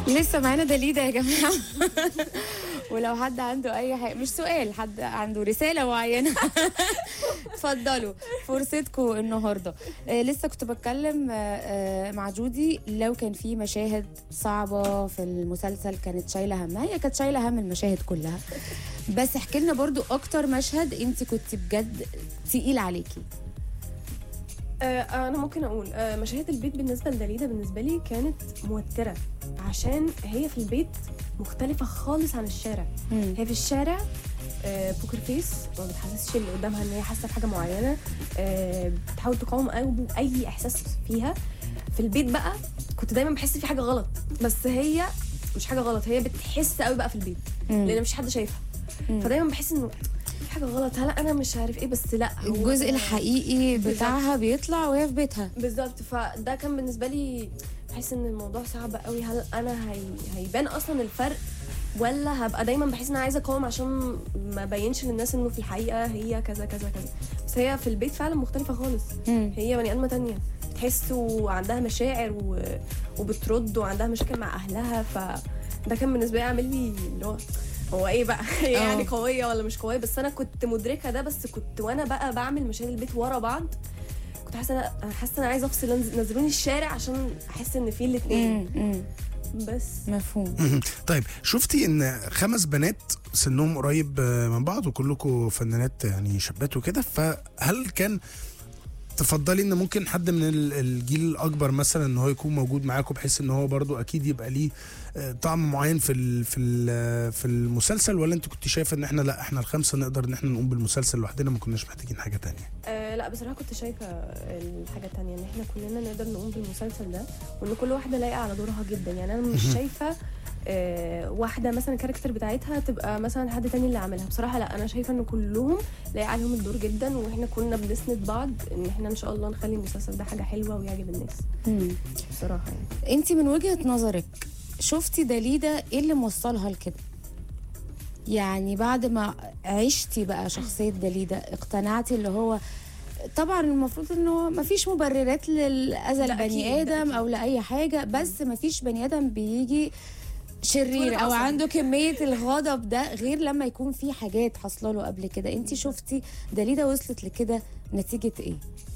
لسه معانا دليده يا جماعه ولو حد عنده اي حاجه مش سؤال حد عنده رساله معينه اتفضلوا فرصتكم النهارده آه لسه كنت بتكلم آه آه مع جودي لو كان في مشاهد صعبه في المسلسل كانت شايله همها هي كانت شايله هم المشاهد كلها بس احكي لنا برضو اكتر مشهد انت كنت بجد تقيل عليكي آه انا ممكن اقول آه مشاهد البيت بالنسبه لداليدا بالنسبه لي كانت موتره عشان هي في البيت مختلفه خالص عن الشارع مم. هي في الشارع آه بوكر فيس ما بتحسسش اللي قدامها ان هي حاسه بحاجه معينه آه بتحاول تقاوم أي- اي احساس فيها في البيت بقى كنت دايما بحس في حاجه غلط بس هي مش حاجه غلط هي بتحس قوي بقى في البيت مم. لان مش حد شايفها مم. فدايما بحس انه في حاجه غلط هلا انا مش عارف ايه بس لا هو الجزء ده- الحقيقي بتاعها بيطلع وهي في بيتها بالظبط فده كان بالنسبه لي بحس ان الموضوع صعب قوي هل انا هي... هيبان اصلا الفرق ولا هبقى دايما بحس ان انا عايزه اقاوم عشان ما بينش للناس انه في الحقيقه هي كذا كذا كذا بس هي في البيت فعلا مختلفه خالص مم. هي بني ادمه تانية بتحس وعندها مشاعر و... وبترد وعندها مشاكل مع اهلها فده كان بالنسبه لي عامل لي اللي هو هو ايه بقى هي يعني آه. قويه ولا مش قويه بس انا كنت مدركه ده بس كنت وانا بقى بعمل مشاهد البيت ورا بعض كنت حاسه أنا- انا حاسه انا عايزه افصل أنزل- نزلوني الشارع عشان احس ان في الاثنين مم. مم. بس مفهوم مهم. طيب شفتي ان خمس بنات سنهم قريب آه، من بعض وكلكم فنانات يعني شابات وكده فهل كان تفضلي ان ممكن حد من ال- الجيل الاكبر مثلا ان هو يكون موجود معاكم بحيث ان هو برضو اكيد يبقى ليه آه، طعم معين في ال في ال في المسلسل ولا انت كنت شايفه ان احنا لا احنا الخمسه نقدر ان احنا نقوم بالمسلسل لوحدنا ما كناش محتاجين حاجه تانية آه لا بصراحه كنت شايفه الحاجه التانية ان احنا كلنا نقدر نقوم بالمسلسل ده وان كل واحده لايقه على دورها جدا يعني انا مش شايفه آه واحده مثلا الكاركتر بتاعتها تبقى مثلا حد تاني اللي عاملها بصراحه لا انا شايفه ان كلهم لايق عليهم الدور جدا واحنا كنا بنسند بعض ان احنا ان شاء الله نخلي المسلسل ده حاجه حلوه ويعجب الناس مم. بصراحه يعني انت من وجهة نظرك شفتي دليدة ايه اللي موصلها لكده يعني بعد ما عشتي بقى شخصية دليدة اقتنعتي اللي هو طبعا المفروض انه ما فيش مبررات للاذى لا، البني أكيد، ادم أكيد. او لاي حاجه بس ما فيش بني ادم بيجي شرير او عصبي. عنده كميه الغضب ده غير لما يكون في حاجات حاصله له قبل كده انت شفتي دليدة وصلت لكده نتيجه ايه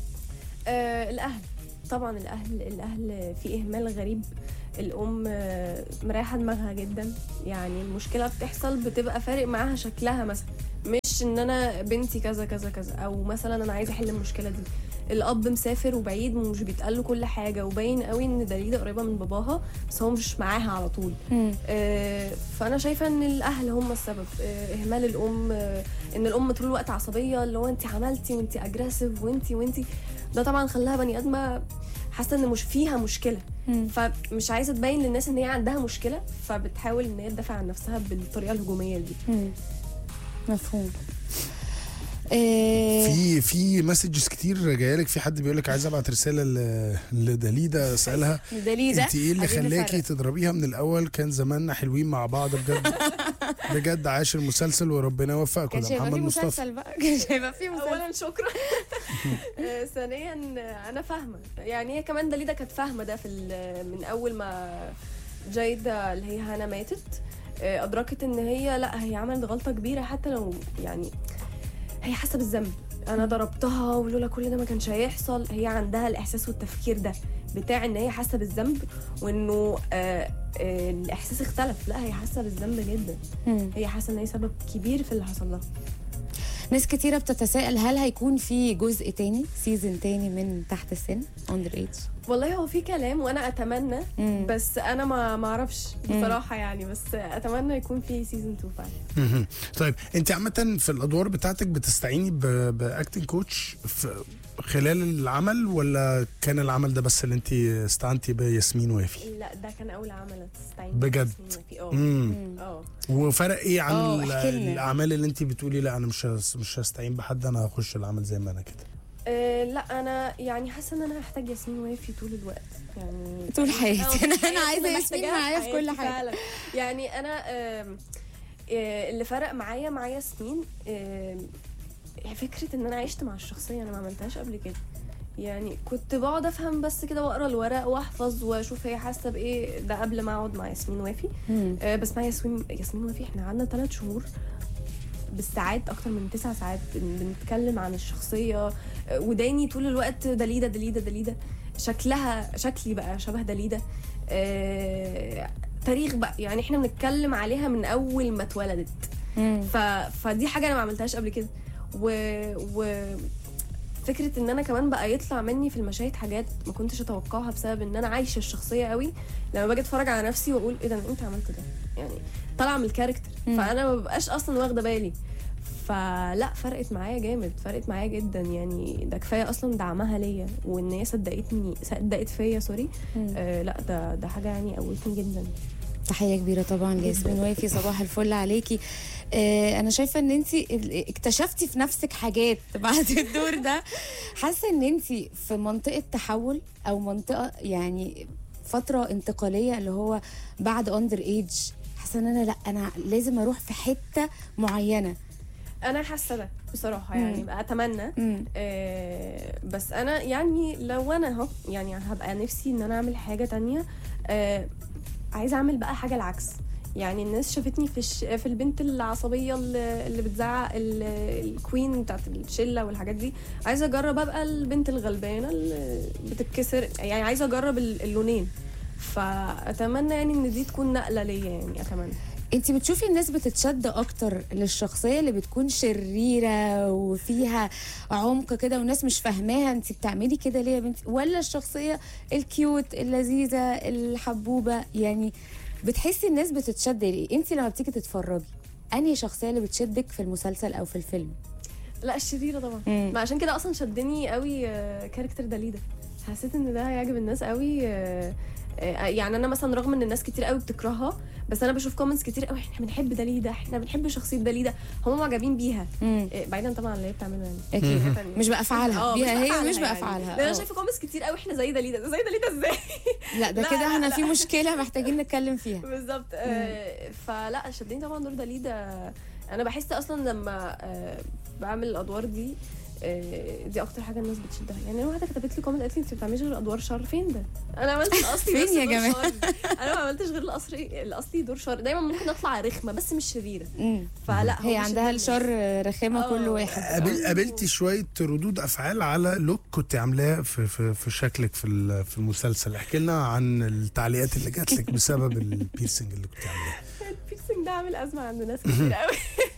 آه الاهل طبعا الاهل الاهل في اهمال غريب الام آه، مريحه دماغها جدا يعني المشكله بتحصل بتبقى فارق معاها شكلها مثلا مش ان انا بنتي كذا كذا كذا او مثلا انا عايزه احل المشكله دي الاب مسافر وبعيد ومش بيتقال له كل حاجه وباين قوي ان دليده قريبه من باباها بس هو مش معاها على طول آه، فانا شايفه ان الاهل هم السبب آه، اهمال الام آه، ان الام طول الوقت عصبيه اللي هو انت عملتي وانت اجريسيف وانت وانت ده طبعا خلاها بني ادمه حاسه ان مش فيها مشكله مم. فمش عايزه تبين للناس ان هي عندها مشكله فبتحاول ان هي تدافع عن نفسها بالطريقه الهجوميه دي مم. مفهوم إيه في في مسجز كتير جايه لك في حد بيقول لك عايز ابعت رساله ل- لدليده اسالها دليدة انت ايه اللي عايزين خلاكي نفرق. تضربيها من الاول كان زماننا حلوين مع بعض بجد بجد عاش المسلسل وربنا يوفقكم كانش ده هيبقى محمد في مصطفى مسلسل بقى كانش هيبقى في مسلسل اولا شكرا آه، ثانيا آه، انا فاهمه يعني هي كمان دليده كانت فاهمه ده في ال- من اول ما جايده اللي هي هانا ماتت آه، ادركت ان هي لا هي عملت غلطه كبيره حتى لو يعني هي حاسه بالذنب انا ضربتها ولولا كل ده ما كانش هيحصل هي عندها الاحساس والتفكير ده بتاع ان هي حاسه بالذنب وانه آه آه الاحساس اختلف لا هي حاسه بالذنب جدا مم. هي حاسه ان هي سبب كبير في اللي حصل لها ناس كتيرة بتتساءل هل هيكون في جزء تاني سيزون تاني من تحت السن اندر ايج والله هو في كلام وانا اتمنى مم. بس انا ما ما اعرفش بصراحه يعني بس اتمنى يكون في سيزون 2 فعلا مهم. طيب انت عامه في الادوار بتاعتك بتستعيني باكتنج كوتش خلال العمل ولا كان العمل ده بس اللي انت استعنتي بياسمين وافي لا ده كان اول عمل تستعين بجد؟ فيه اه امم اه وفرق ايه عن اه، ال- احكي لنا. الاعمال اللي انت بتقولي لا انا مش هس- مش هستعين بحد انا هخش العمل زي ما انا كده آه، لا انا يعني حاسه ان انا هحتاج ياسمين وافي طول الوقت يعني طول حياتي. آه، أنا- أنا حياتي عايزة اللي ياسمين محتاجاها معايا في كل حياتي حاجة. فعلا يعني انا آم، آه، اللي فرق معايا مع ياسمين آم، فكره ان انا عشت مع الشخصيه انا ما عملتهاش قبل كده يعني كنت بقعد افهم بس كده واقرا الورق واحفظ واشوف هي حاسه بايه ده قبل ما اقعد مع ياسمين وافي مم. آه، بس مع ياسمين ياسمين وافي احنا قعدنا ثلاث شهور بالساعات اكتر من تسع ساعات بن- بنتكلم عن الشخصيه آه، وداني طول الوقت دليده دليده دليده شكلها شكلي بقى شبه دليده آه، تاريخ بقى يعني احنا بنتكلم عليها من اول ما اتولدت مم. ف... فدي حاجه انا ما عملتهاش قبل كده و... و فكره ان انا كمان بقى يطلع مني في المشاهد حاجات ما كنتش اتوقعها بسبب ان انا عايشه الشخصيه قوي لما باجي اتفرج على نفسي واقول ايه ده انا امتى عملت ده يعني طالعه من الكاركتر مم. فانا ما ببقاش اصلا واخده بالي فلا فرقت معايا جامد فرقت معايا جدا يعني ده كفايه اصلا دعمها ليا وان هي صدقتني صدقت فيا سوري مم. آه لا ده ده حاجه يعني قوتني جدا تحيه كبيره طبعا لياسمين وافي صباح الفل عليكي آه انا شايفه ان انت اكتشفتي في نفسك حاجات بعد الدور ده حاسه ان انت في منطقه تحول او منطقه يعني فتره انتقاليه اللي هو بعد اندر ايج حاسه ان انا لا انا لازم اروح في حته معينه انا حاسه ده بصراحه يعني مم. اتمنى مم. آه، بس انا يعني لو انا اهو يعني هبقى نفسي ان انا اعمل حاجه تانية آه، عايزه اعمل بقى حاجه العكس يعني الناس شافتني في الش... في البنت العصبيه اللي اللي بتزعق ال- الكوين بتاعت الشله والحاجات دي عايزه اجرب ابقى البنت الغلبانه اللي بتتكسر يعني عايزه اجرب ال- اللونين فاتمنى يعني ان دي تكون نقله ليا يعني اتمنى انت بتشوفي الناس بتتشد اكتر للشخصيه اللي بتكون شريره وفيها عمق كده والناس مش فاهماها انت بتعملي كده ليه يا بنتي ولا الشخصيه الكيوت اللذيذه الحبوبه يعني بتحسي الناس بتتشد ليه انت لما بتيجي تتفرجي انهي شخصيه اللي بتشدك في المسلسل او في الفيلم لا الشريره طبعا مم. ما عشان كده اصلا شدني قوي آه، كاركتر داليدا حسيت ان ده هيعجب الناس قوي آه، آه، يعني انا مثلا رغم ان الناس كتير قوي بتكرهها بس انا بشوف كومنتس كتير قوي احنا بنحب داليدا احنا بنحب شخصيه داليدا هم معجبين بيها امم آه، بعيدا طبعا عن اللي هي بتعمله يعني اكيد حاجة تانية. مش بافعالها اه بيها هي بأفعالها مش يعني. بافعالها لأن انا اه. شايفه كومنتس كتير قوي احنا زي داليدا زي داليدا ازاي لا ده لا، كده لا، احنا لا. في مشكله محتاجين نتكلم فيها بالظبط آه، فلا شدني طبعا دور داليدا انا بحس اصلا لما آه، بعمل الادوار دي آه، دي اكتر حاجه الناس بتشدها يعني انا واحده كتبت لي كومنت قالت لي انت ما بتعمليش غير ادوار شر فين ده انا عملت الاصلي فين بس يا دور جماعة؟ شر. انا ما عملتش غير الاصلي الاصلي دور شر دايما ممكن اطلع رخمه بس مش شريره مم. فلا هو هي شد عندها الناس. الشر رخامه اه. كل واحد قابل قابلتي شويه ردود افعال على لوك كنت عاملاه في في في شكلك في ال- في المسلسل احكي لنا عن التعليقات اللي جات لك بسبب البيرسينج اللي كنت عاملاه البيرسينج ده عامل ازمه عند ناس كتير قوي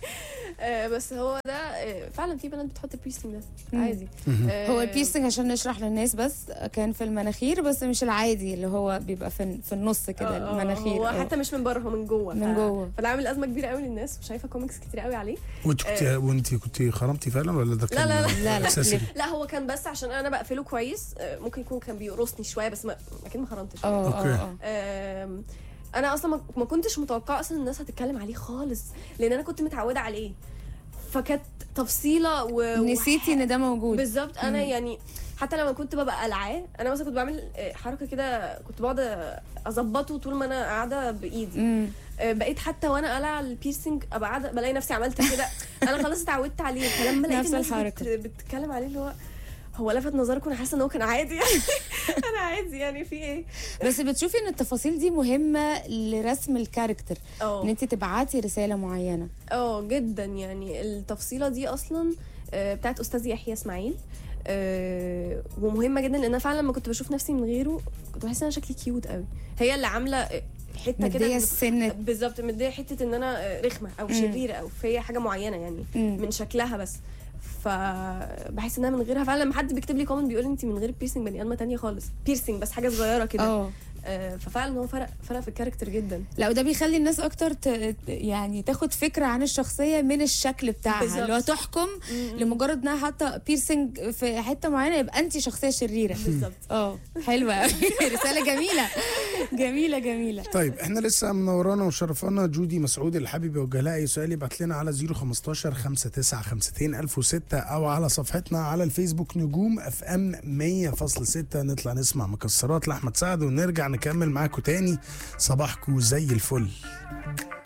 آه، بس هو ده آه، فعلا في بنات بتحط البيرسينج ده مم. عادي آه، هو البيرسينج عشان نشرح للناس بس كان في المناخير بس مش العادي اللي هو بيبقى في في النص كده آه، آه، المناخير هو آه. حتى مش من بره هو من جوه من ف- جوه. فده عامل ازمه كبيره قوي للناس وشايفه كوميكس كتير قوي عليه وانت كنت وانت كنت خرمتي فعلا ولا ده كان لا، لا، لا، لا. accessory؟ لا هو كان بس عشان انا بقفله كويس آه، ممكن يكون كان بيقرصني شويه بس ما اكيد ما خرمتش اه اه أوكي. اه آم، انا اصلا ما- ما كنتش متوقعه اصلا الناس هتتكلم عليه خالص لان انا كنت متعوده عليه فكانت تفصيله و... نسيتي ان ده موجود بالظبط انا مم. يعني حتى لما كنت ببقى قلعاه انا مثلا كنت بعمل آه، حركه كده كنت بقعد اظبطه طول ما انا قاعده بايدي امم آه، بقيت حتى وانا قلع البيرسينج ابقى قاعده بلاقي نفسي عملت كده انا خلاص اتعودت عليه فلما لقيت نفس الناس الحركة. بت... بتتكلم عليه اللي هو هو لفت نظركم انا حاسه ان هو كان عادي انا عادي يعني في ايه بس بتشوفي ان التفاصيل دي مهمه لرسم الكاركتر ان اه انت تبعتي رساله معينه اه جدا يعني التفصيله دي اصلا آه، بتاعت استاذ يحيى اسماعيل آه، ومهمه جدا لان انا فعلا لما كنت بشوف نفسي من غيره كنت بحس ان انا شكلي كيوت قوي هي اللي عامله آه، حته مديه كده السن بالظبط مديه حته ان انا آه، رخمه او مم. شريره او في حاجه معينه يعني مم. من شكلها بس فبحس انها من غيرها فعلا لما حد بيكتب لي كومنت بيقول انت من غير بيرسينج بني ادمه تانية خالص بيرسينج بس حاجه صغيره كده اه آه، ففعلا هو فرق فرق في الكاركتر جدا لا وده بيخلي الناس اكتر ت... يعني تاخد فكره عن الشخصيه من الشكل بتاعها بالظبط. اللي هو تحكم لمجرد انها حاطه بيرسينج في حته معينه يبقى انت شخصيه شريره بالظبط اه حلوه قوي رساله جميله جميله جميله طيب احنا لسه منورانا وشرفانا جودي مسعود اللي حابب يوجه لها اي سؤال يبعت لنا على 015 5952 1006 او على صفحتنا على الفيسبوك نجوم اف ام 100.6 نطلع نسمع مكسرات لاحمد سعد ونرجع نكمل معاكم تاني صباحكم زي الفل